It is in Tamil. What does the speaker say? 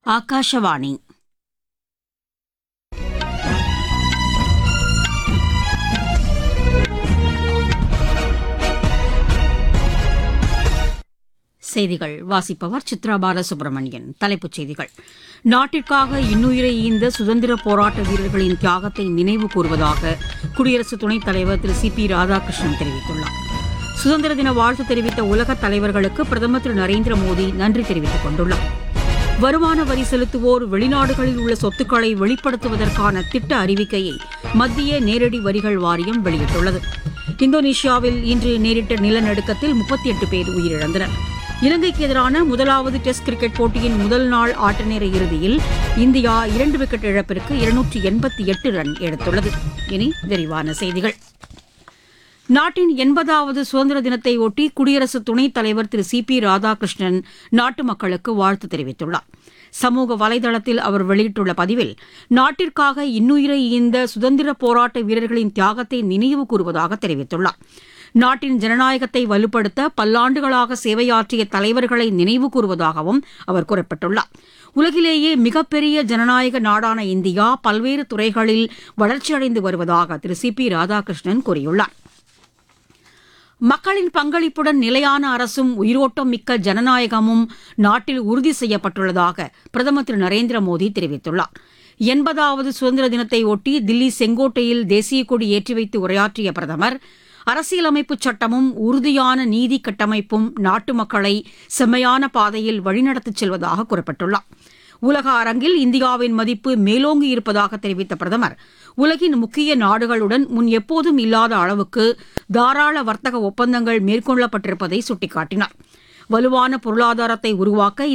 ಆಕಾಶವಾಣಿ செய்திகள் வாசிப்பவர் சித்ரா பாலசுப்ரமணியன் தலைப்புச் செய்திகள் நாட்டிற்காக இன்னுயிரை ஈந்த சுதந்திர போராட்ட வீரர்களின் தியாகத்தை நினைவு கூறுவதாக குடியரசு துணைத் தலைவர் திரு சி பி ராதாகிருஷ்ணன் தெரிவித்துள்ளார் சுதந்திர தின வாழ்த்து தெரிவித்த உலக தலைவர்களுக்கு பிரதமர் திரு நரேந்திர மோடி நன்றி தெரிவித்துக் கொண்டுள்ளார் வருமான வரி செலுத்துவோர் வெளிநாடுகளில் உள்ள சொத்துக்களை வெளிப்படுத்துவதற்கான திட்ட அறிவிக்கையை மத்திய நேரடி வரிகள் வாரியம் வெளியிட்டுள்ளது இந்தோனேஷியாவில் இன்று நேரிட்ட நிலநடுக்கத்தில் முப்பத்தி எட்டு பேர் உயிரிழந்தனர் இலங்கைக்கு எதிரான முதலாவது டெஸ்ட் கிரிக்கெட் போட்டியின் முதல் நாள் ஆட்டநேர இறுதியில் இந்தியா இரண்டு விக்கெட் இழப்பிற்கு இருநூற்றி எண்பத்தி எட்டு ரன் எடுத்துள்ளது இனி விரிவான செய்திகள் நாட்டின் எண்பதாவது சுதந்திர தினத்தை ஒட்டி குடியரசு துணைத் தலைவர் திரு சி பி ராதாகிருஷ்ணன் நாட்டு மக்களுக்கு வாழ்த்து தெரிவித்துள்ளார் சமூக வலைதளத்தில் அவர் வெளியிட்டுள்ள பதிவில் நாட்டிற்காக இன்னுயிரை ஈந்த சுதந்திர போராட்ட வீரர்களின் தியாகத்தை நினைவு கூறுவதாக தெரிவித்துள்ளார் நாட்டின் ஜனநாயகத்தை வலுப்படுத்த பல்லாண்டுகளாக சேவையாற்றிய தலைவர்களை நினைவு கூறுவதாகவும் அவர் குறிப்பிட்டுள்ளார் உலகிலேயே மிகப்பெரிய ஜனநாயக நாடான இந்தியா பல்வேறு துறைகளில் வளர்ச்சியடைந்து வருவதாக திரு சி பி ராதாகிருஷ்ணன் கூறியுள்ளார் மக்களின் பங்களிப்புடன் நிலையான அரசும் உயிரோட்டம் மிக்க ஜனநாயகமும் நாட்டில் உறுதி செய்யப்பட்டுள்ளதாக பிரதமர் திரு நரேந்திர மோடி தெரிவித்துள்ளார் எண்பதாவது சுதந்திர தினத்தை ஒட்டி தில்லி செங்கோட்டையில் தேசிய கொடி ஏற்றி வைத்து உரையாற்றிய பிரதமர் அரசியலமைப்புச் சட்டமும் உறுதியான நீதி கட்டமைப்பும் நாட்டு மக்களை செம்மையான பாதையில் வழிநடத்திச் செல்வதாக குறிப்பிட்டுள்ளார் உலக அரங்கில் இந்தியாவின் மதிப்பு மேலோங்கி இருப்பதாக தெரிவித்த பிரதமர் உலகின் முக்கிய நாடுகளுடன் முன் எப்போதும் இல்லாத அளவுக்கு தாராள வர்த்தக ஒப்பந்தங்கள் மேற்கொள்ளப்பட்டிருப்பதை சுட்டிக்காட்டினார் வலுவான பொருளாதாரத்தை உருவாக்க